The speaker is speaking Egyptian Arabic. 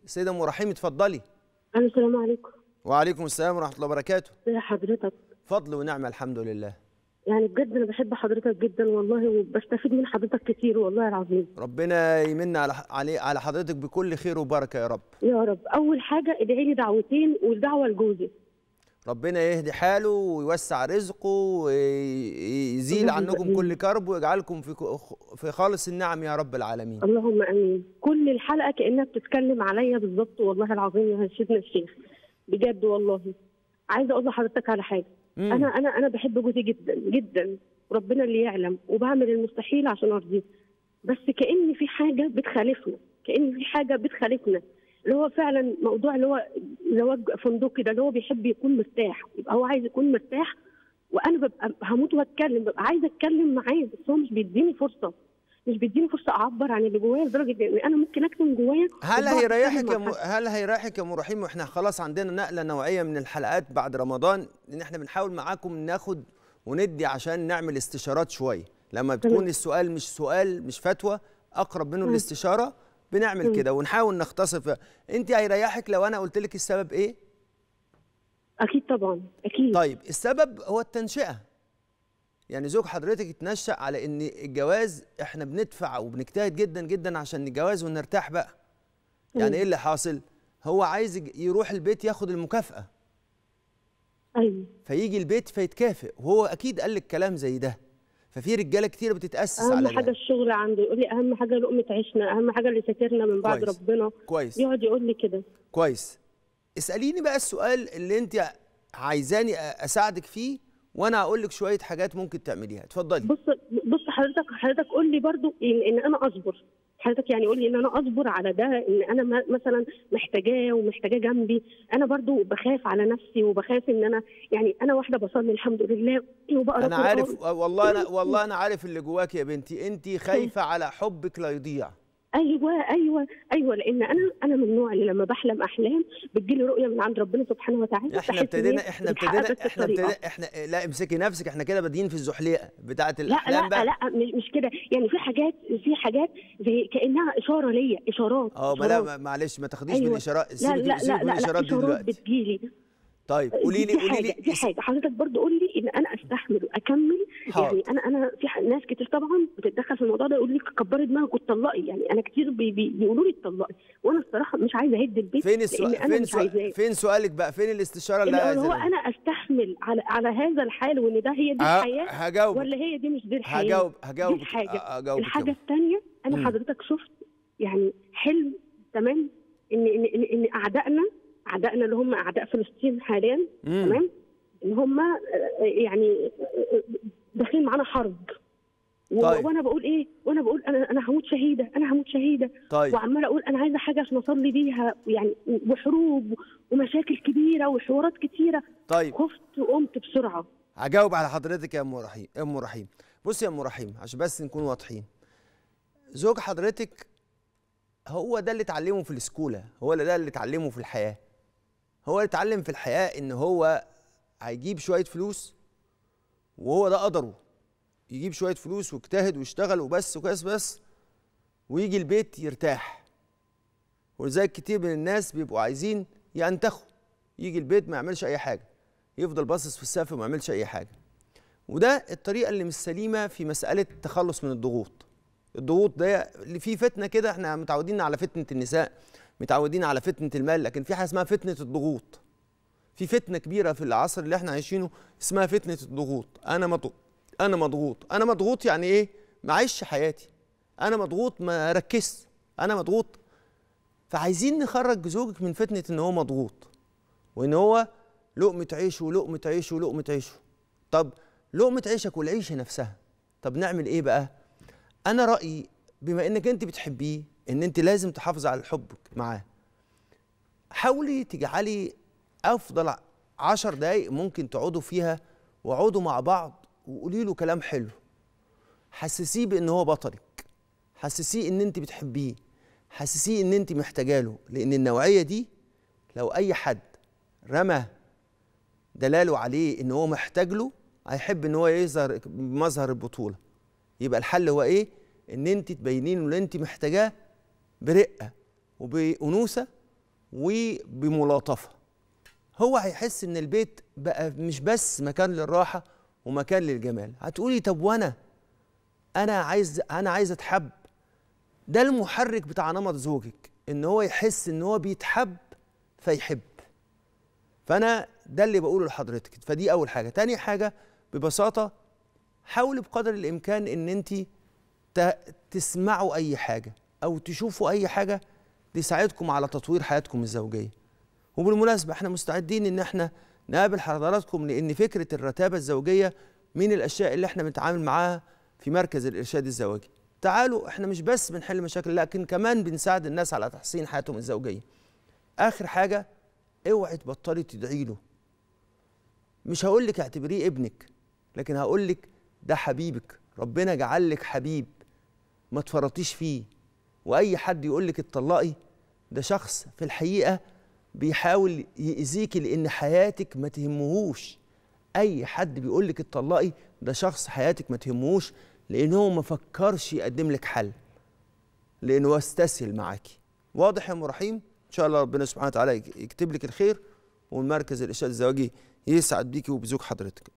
السيده ام رحيم اتفضلي السلام عليكم وعليكم السلام ورحمه الله وبركاته ازي حضرتك فضل ونعمه الحمد لله يعني بجد انا بحب حضرتك جدا والله وبستفيد من حضرتك كتير والله العظيم ربنا يمن على علي على حضرتك بكل خير وبركه يا رب يا رب اول حاجه ادعي لي دعوتين والدعوه لجوزي ربنا يهدي حاله ويوسع رزقه ويزيل اللهم عنكم آمين. كل كرب ويجعلكم في في خالص النعم يا رب العالمين اللهم امين كل الحلقه كانها بتتكلم عليا بالظبط والله العظيم يا سيدنا الشيخ بجد والله عايزه اقول لحضرتك على حاجه مم. انا انا انا بحب جوزي جدا جدا وربنا اللي يعلم وبعمل المستحيل عشان ارضيه بس كان في حاجه بتخالفنا كان في حاجه بتخالفنا اللي هو فعلا موضوع اللي هو زواج فندقي ده اللي هو بيحب يكون مرتاح يبقى هو عايز يكون مرتاح وانا ببقى هموت واتكلم ببقى عايزه اتكلم معاه بس هو مش بيديني فرصه مش بيديني فرصه اعبر عن اللي جوايا لدرجه ان انا ممكن اكتم جوايا هل وبقعد هيريحك أتكلم يا مع م... حد. هل هيريحك يا ام رحيم واحنا خلاص عندنا نقله نوعيه من الحلقات بعد رمضان لان احنا بنحاول معاكم ناخد وندي عشان نعمل استشارات شويه لما تمام. بتكون السؤال مش سؤال مش فتوى اقرب منه الاستشاره بنعمل كده ونحاول نختصر فيها انت هيريحك لو انا قلت لك السبب ايه اكيد طبعا اكيد طيب السبب هو التنشئه يعني زوج حضرتك اتنشأ على ان الجواز احنا بندفع وبنجتهد جدا جدا عشان الجواز ونرتاح بقى يعني ايه اللي حاصل هو عايز يج- يروح البيت ياخد المكافأة ايوه فيجي البيت فيتكافئ وهو اكيد قال لك كلام زي ده ففي رجاله كتير بتتأسس اهم على حاجه ده الشغل عنده يقول لي اهم حاجه لقمه عيشنا اهم حاجه اللي ساترنا من بعد كويس. ربنا كويس يقعد يقول لي كده كويس اسأليني بقى السؤال اللي انت عايزاني أ- اساعدك فيه وانا هقول لك شويه حاجات ممكن تعمليها اتفضلي بص بص حضرتك حضرتك قول لي برضو ان, إن انا اصبر حضرتك يعني قول لي ان انا اصبر على ده ان انا م- مثلا محتاجاه ومحتاجاه جنبي انا برضو بخاف على نفسي وبخاف ان انا يعني انا واحده بصلي الحمد لله وبقرا انا قرآن. عارف والله انا والله انا عارف اللي جواك يا بنتي انت خايفه على حبك لا يضيع ايوه ايوه ايوه لان انا انا من النوع اللي لما بحلم احلام بتجيلي رؤيه من عند ربنا سبحانه وتعالى احنا بحس إن ابتدينا هي احنا بتتحقق ابتدينا بس احنا بطريقة. ابتدينا احنا لا امسكي نفسك احنا كده بادئين في الزحليقه بتاعه لا الاحلام لا بقى لا مش مش كده يعني في حاجات في حاجات زي كانها اشاره ليا اشارات اه ما إشارات. لا معلش ما تاخديش أيوة. بالاشارات لا سيبك لا سيبك لا من لا, لا الاشارات دي اشارات دلوقتي بتجيلي طيب قولي لي دي قولي حاجه لي دي حاجه حضرتك برضو قول لي ان انا استحمل واكمل حاضر. يعني انا انا في ح- ناس كتير طبعا بتتدخل في الموضوع ده يقول لي كبري دماغك واتطلقي يعني انا كتير بي بي بيقولوا لي اتطلقي وانا الصراحه مش عايزه اهد البيت فين لان السؤال انا فين مش سؤال عايزاه فين سؤالك بقى فين الاستشاره اللي اللي هو عايزة انا استحمل على على هذا الحال وان ده هي دي ه- الحياه هجاوبك. ولا هي دي مش دي الحياه هجاوب دي هجاوبك الحاجه أ- هجاوبك الحاجه يابا. الثانيه انا مم. حضرتك شفت يعني حلم تمام ان ان ان, إن اعدائنا اعدائنا اللي هم اعداء فلسطين حاليا مم. تمام ان هم آه، يعني آه، داخلين معانا حرب و- طيب. وانا بقول ايه وانا بقول انا انا هموت شهيده انا هموت شهيده طيب وعماله اقول انا عايزه حاجه عشان اصلي بيها يعني وحروب ومشاكل كبيره وحوارات كتيره طيب خفت وقمت بسرعه هجاوب على حضرتك يا ام رحيم يا ام رحيم بصي يا ام رحيم عشان بس نكون واضحين زوج حضرتك هو ده اللي اتعلمه في السكوله هو اللي ده اللي اتعلمه في الحياه هو اللي اتعلم في الحياه ان هو هيجيب شويه فلوس وهو ده قدره يجيب شويه فلوس ويجتهد ويشتغل وبس وكاس بس ويجي البيت يرتاح ولذلك كتير من الناس بيبقوا عايزين ينتخوا يجي البيت ما يعملش اي حاجه يفضل باصص في السقف وما يعملش اي حاجه وده الطريقه اللي مش سليمه في مساله التخلص من الضغوط الضغوط ده اللي فيه فتنه كده احنا متعودين على فتنه النساء متعودين على فتنه المال لكن في حاجه اسمها فتنه الضغوط في فتنه كبيره في العصر اللي احنا عايشينه اسمها فتنه الضغوط انا مضغوط انا مضغوط انا مضغوط يعني ايه ما عايش حياتي انا مضغوط ما ركزت انا مضغوط فعايزين نخرج زوجك من فتنه ان هو مضغوط وان هو لقمه عيشه ولقمه عيشه ولقمه عيشه طب لقمه عيشك والعيشه نفسها طب نعمل ايه بقى انا رايي بما انك انت بتحبيه ان انت لازم تحافظي على حبك معاه حاولي تجعلي افضل عشر دقايق ممكن تقعدوا فيها واقعدوا مع بعض وقولي له كلام حلو حسسيه بان هو بطلك حسسيه ان انت بتحبيه حسسيه ان انت محتاجه له لان النوعيه دي لو اي حد رمى دلاله عليه ان هو محتاج له هيحب ان هو يظهر بمظهر البطوله يبقى الحل هو ايه ان انت تبيني له اللي انت محتاجاه برقه وبانوثه وبملاطفه هو هيحس ان البيت بقى مش بس مكان للراحه ومكان للجمال هتقولي طب وانا انا عايز انا عايز اتحب ده المحرك بتاع نمط زوجك ان هو يحس ان هو بيتحب فيحب فانا ده اللي بقوله لحضرتك فدي اول حاجه تاني حاجه ببساطه حاولوا بقدر الامكان ان انت تسمعوا اي حاجه او تشوفوا اي حاجه تساعدكم على تطوير حياتكم الزوجيه وبالمناسبه احنا مستعدين ان احنا نقابل حضراتكم لان فكره الرتابه الزوجيه من الاشياء اللي احنا بنتعامل معاها في مركز الارشاد الزواجي تعالوا احنا مش بس بنحل مشاكل لكن كمان بنساعد الناس على تحسين حياتهم الزوجيه اخر حاجه اوعي تبطلي تدعي له مش هقول لك اعتبريه ابنك لكن هقول لك ده حبيبك ربنا جعل لك حبيب ما تفرطيش فيه واي حد يقول لك اتطلقي ده شخص في الحقيقه بيحاول يأذيكي لان حياتك ما تهمهوش اي حد بيقول لك اتطلقي ده شخص حياتك ما تهمهوش لان هو ما فكرش يقدم لك حل لانه استسهل معاكي واضح يا ام رحيم ان شاء الله ربنا سبحانه وتعالى يكتب لك الخير والمركز الارشاد الزواجي يسعد بيكي وبزوج حضرتك